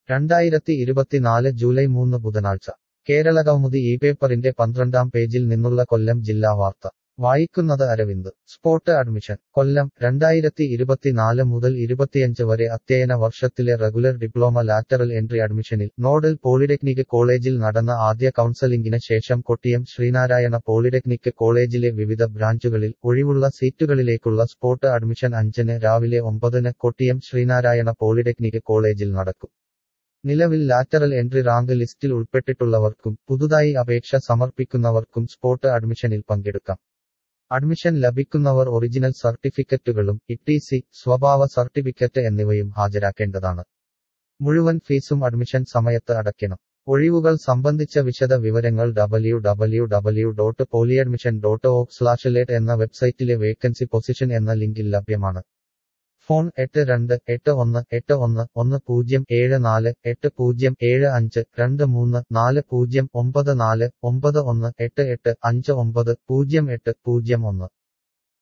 രണ്ടായിരത്തി ഇരുപത്തിനാല് ജൂലൈ മൂന്ന് ബുധനാഴ്ച കേരളകൗമുദി ഈ പേപ്പറിന്റെ പന്ത്രണ്ടാം പേജിൽ നിന്നുള്ള കൊല്ലം ജില്ലാ വാർത്ത വായിക്കുന്നത് അരവിന്ദ് സ്പോട്ട് അഡ്മിഷൻ കൊല്ലം രണ്ടായിരത്തി ഇരുപത്തിനാല് മുതൽ ഇരുപത്തിയഞ്ച് വരെ അധ്യയന വർഷത്തിലെ റെഗുലർ ഡിപ്ലോമ ലാറ്ററൽ എൻട്രി അഡ്മിഷനിൽ നോഡൽ പോളിടെക്നിക് കോളേജിൽ നടന്ന ആദ്യ കൗൺസലിംഗിന് ശേഷം കൊട്ടിയം ശ്രീനാരായണ പോളിടെക്നിക് കോളേജിലെ വിവിധ ബ്രാഞ്ചുകളിൽ ഒഴിവുള്ള സീറ്റുകളിലേക്കുള്ള സ്പോട്ട് അഡ്മിഷൻ അഞ്ചിന് രാവിലെ ഒമ്പതിന് കൊട്ടിയം ശ്രീനാരായണ പോളിടെക്നിക് കോളേജിൽ നടക്കും നിലവിൽ ലാറ്ററൽ എൻട്രി റാങ്ക് ലിസ്റ്റിൽ ഉൾപ്പെട്ടിട്ടുള്ളവർക്കും പുതുതായി അപേക്ഷ സമർപ്പിക്കുന്നവർക്കും സ്പോട്ട് അഡ്മിഷനിൽ പങ്കെടുക്കാം അഡ്മിഷൻ ലഭിക്കുന്നവർ ഒറിജിനൽ സർട്ടിഫിക്കറ്റുകളും ഇടിസി സ്വഭാവ സർട്ടിഫിക്കറ്റ് എന്നിവയും ഹാജരാക്കേണ്ടതാണ് മുഴുവൻ ഫീസും അഡ്മിഷൻ സമയത്ത് അടയ്ക്കണം ഒഴിവുകൾ സംബന്ധിച്ച വിശദ വിവരങ്ങൾ W W W dot polyadmission dot org slash late എന്ന വെബ്സൈറ്റിലെ വേക്കൻസി പൊസിഷൻ എന്ന ലിങ്കിൽ ലഭ്യമാണ് ഫോൺ എട്ട് രണ്ട് എട്ട് ഒന്ന് എട്ട് ഒന്ന് ഒന്ന് പൂജ്യം ഏഴ് നാല് എട്ട് പൂജ്യം ഏഴ് അഞ്ച് രണ്ട് മൂന്ന് നാല് പൂജ്യം ഒമ്പത് നാല് ഒമ്പത് ഒന്ന് എട്ട് എട്ട് അഞ്ച് ഒമ്പത് പൂജ്യം എട്ട് പൂജ്യം ഒന്ന്